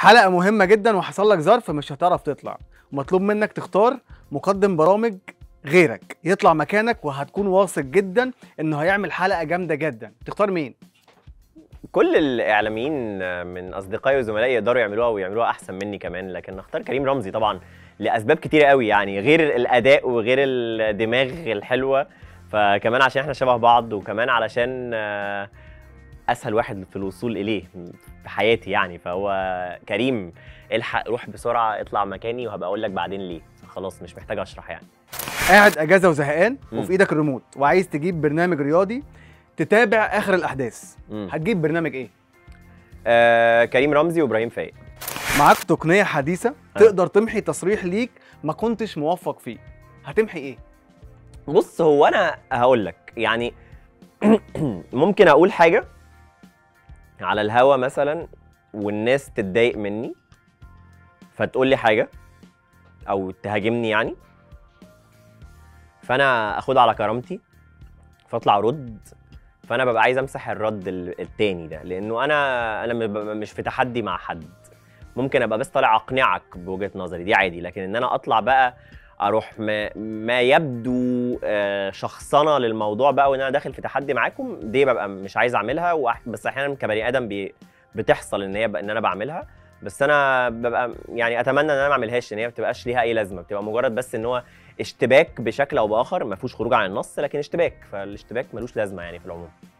حلقه مهمه جدا وحصل لك ظرف مش هتعرف تطلع ومطلوب منك تختار مقدم برامج غيرك يطلع مكانك وهتكون واثق جدا انه هيعمل حلقه جامده جدا تختار مين كل الاعلاميين من اصدقائي وزملائي يقدروا يعملوها ويعملوها احسن مني كمان لكن اختار كريم رمزي طبعا لاسباب كتيره قوي يعني غير الاداء وغير الدماغ الحلوه فكمان عشان احنا شبه بعض وكمان علشان آه، اسهل واحد في الوصول اليه في حياتي يعني فهو كريم الحق روح بسرعه اطلع مكاني وهبقى اقول لك بعدين ليه خلاص مش محتاج اشرح يعني قاعد اجازه وزهقان مم. وفي ايدك الريموت وعايز تجيب برنامج رياضي تتابع اخر الاحداث مم. هتجيب برنامج ايه آه كريم رمزي وابراهيم فايق معاك تقنيه حديثه تقدر تمحي تصريح ليك ما كنتش موفق فيه هتمحي ايه بص هو انا هقول لك يعني ممكن اقول حاجه على الهوا مثلا والناس تتضايق مني فتقول لي حاجه او تهاجمني يعني فانا اخدها على كرامتي فاطلع ارد فانا ببقى عايز امسح الرد ال- التاني ده لانه انا انا ببقى مش في تحدي مع حد ممكن ابقى بس طالع اقنعك بوجهه نظري دي عادي لكن ان انا اطلع بقى اروح ما, ما يبدو آه، شخصنه للموضوع بقى وان انا داخل في تحدي معاكم دي ببقى مش عايز اعملها وأح- بس احيانا كبني ادم بي بتحصل ان هي ب- ان انا بعملها بس انا ببقى يعني اتمنى ان انا ما اعملهاش ان هي ما بتبقاش ليها اي لازمه بتبقى مجرد بس ان هو اشتباك بشكل او باخر ما فيهوش خروج عن النص لكن اشتباك فالاشتباك ملوش لازمه يعني في العموم